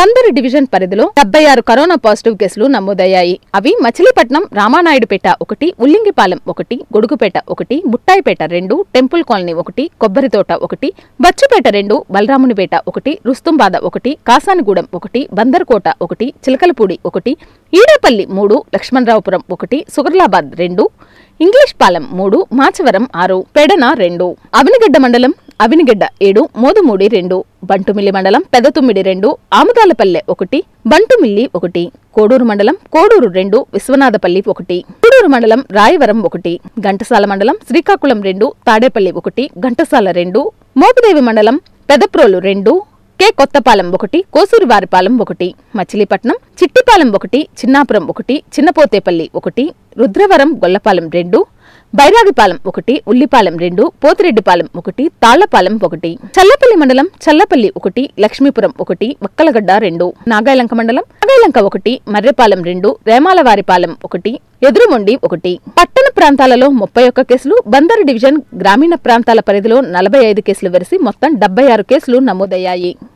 Bandar division పరిధిలో డెబ్బై ఆరు కరోనా పాజిటివ్ కేసులు నమోదయ్యాయి అవి మచిలీపట్నం రామానాయుడుపేట ఒకటి ఉల్లింగిపాలెం ఒకటి గొడుగుపేట ఒకటి బుట్టాయిపేట రెండు టెంపుల్ కాలనీ ఒకటి కొబ్బరితోట ఒకటి బచ్చుపేట రెండు బలరామునిపేట ఒకటి రుస్తుంబాద ఒకటి కాసానిగూడెం ఒకటి బందర్కోట ఒకటి చిలకలపూడి ఒకటి ఈడేపల్లి మూడు లక్ష్మణరావుపురం ఒకటి సుగర్లాబాద్ రెండు ఇంగ్లీష్ పాలెం మూడు మాచవరం ఆరు పెడన రెండు అవినిగడ్డ మండలం అవినిగడ్డ ఏడు మోదుమూడి రెండు బంటుమిల్లి మండలం పెదతుమ్మిడి రెండు ఆముదాలపల్లె ఒకటి బంటుమిల్లి ఒకటి కోడూరు మండలం కోడూరు రెండు విశ్వనాథపల్లి ఒకటి కోడూరు మండలం రాయవరం ఒకటి ఘంటసాల మండలం శ్రీకాకుళం రెండు తాడేపల్లి ఒకటి ఘంటసాల రెండు మోపుదేవి మండలం పెదప్రోలు రెండు కె కొత్తపాలెం ఒకటి కోసూరివారిపాలెం ఒకటి మచిలీపట్నం చిట్టిపాలెం ఒకటి చిన్నాపురం ఒకటి చిన్నపోతేపల్లి ఒకటి రుద్రవరం గొల్లపాలెం రెండు బైరాగిపాలెం ఒకటి ఉల్లిపాలెం రెండు పోతిరెడ్డిపాలెం ఒకటి తాళ్లపాలెం ఒకటి చల్లపల్లి మండలం చల్లపల్లి ఒకటి లక్ష్మీపురం ఒకటి వక్కలగడ్డ రెండు నాగాయలంక మండలం నాగాయలంక ఒకటి మర్రెపాలెం రెండు రేమాలవారిపాలెం ఒకటి ఎదురుమొండి ఒకటి పట్టణ ప్రాంతాలలో ముప్పై ఒక్క కేసులు బందరు డివిజన్ గ్రామీణ ప్రాంతాల పరిధిలో నలభై ఐదు కేసులు వెరసి మొత్తం డెబ్బై ఆరు కేసులు నమోదయ్యాయి